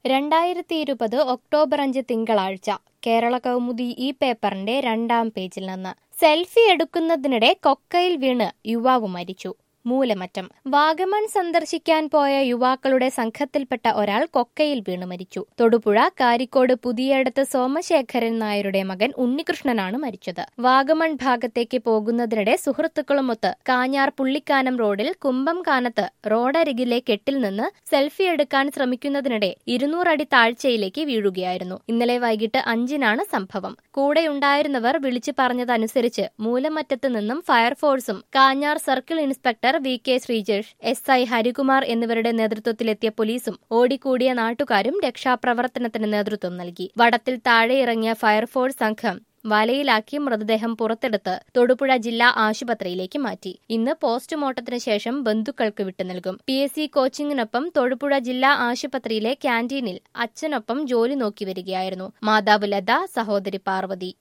രണ്ടായിരത്തി ഇരുപത് ഒക്ടോബർ അഞ്ച് തിങ്കളാഴ്ച കേരള കൗമുദി ഈ പേപ്പറിന്റെ രണ്ടാം പേജിൽ നിന്ന് സെൽഫി എടുക്കുന്നതിനിടെ കൊക്കയിൽ വീണ് യുവാവ് മരിച്ചു മൂലമറ്റം വാഗമൺ സന്ദർശിക്കാൻ പോയ യുവാക്കളുടെ സംഘത്തിൽപ്പെട്ട ഒരാൾ കൊക്കയിൽ വീണ് മരിച്ചു തൊടുപുഴ കാരിക്കോട് പുതിയടത്ത് സോമശേഖരൻ നായരുടെ മകൻ ഉണ്ണികൃഷ്ണനാണ് മരിച്ചത് വാഗമൺ ഭാഗത്തേക്ക് പോകുന്നതിനിടെ സുഹൃത്തുക്കളുമൊത്ത് കാഞ്ഞാർ പുള്ളിക്കാനം റോഡിൽ കുമ്പം കാനത്ത് റോഡരികിലെ കെട്ടിൽ നിന്ന് സെൽഫി എടുക്കാൻ ശ്രമിക്കുന്നതിനിടെ ഇരുന്നൂറടി താഴ്ചയിലേക്ക് വീഴുകയായിരുന്നു ഇന്നലെ വൈകിട്ട് അഞ്ചിനാണ് സംഭവം കൂടെയുണ്ടായിരുന്നവർ വിളിച്ചു പറഞ്ഞതനുസരിച്ച് മൂലമറ്റത്ത് നിന്നും ഫയർഫോഴ്സും Kanjar circle inspector V K Sreejesh S I Harikumar എന്നിവരുടെ നേതൃത്വത്തിലെത്തിയ പോലീസും ഓടിക്കൂടിയ നാട്ടുകാരും രക്ഷാപ്രവർത്തനത്തിന് നേതൃത്വം നൽകി വടത്തിൽ താഴെയിറങ്ങിയ ഫയർഫോഴ്സ് സംഘം വലയിലാക്കി മൃതദേഹം പുറത്തെടുത്ത് തൊടുപുഴ ജില്ലാ ആശുപത്രിയിലേക്ക് മാറ്റി ഇന്ന് പോസ്റ്റ്മോർട്ടത്തിന് ശേഷം ബന്ധുക്കൾക്ക് വിട്ടുനൽകും പി എസ് സി കോച്ചിങ്ങിനൊപ്പം തൊടുപുഴ ജില്ലാ ആശുപത്രിയിലെ ക്യാന്റീനിൽ അച്ഛനൊപ്പം ജോലി നോക്കി വരികയായിരുന്നു മാതാവ് ലത സഹോദരി പാർവതി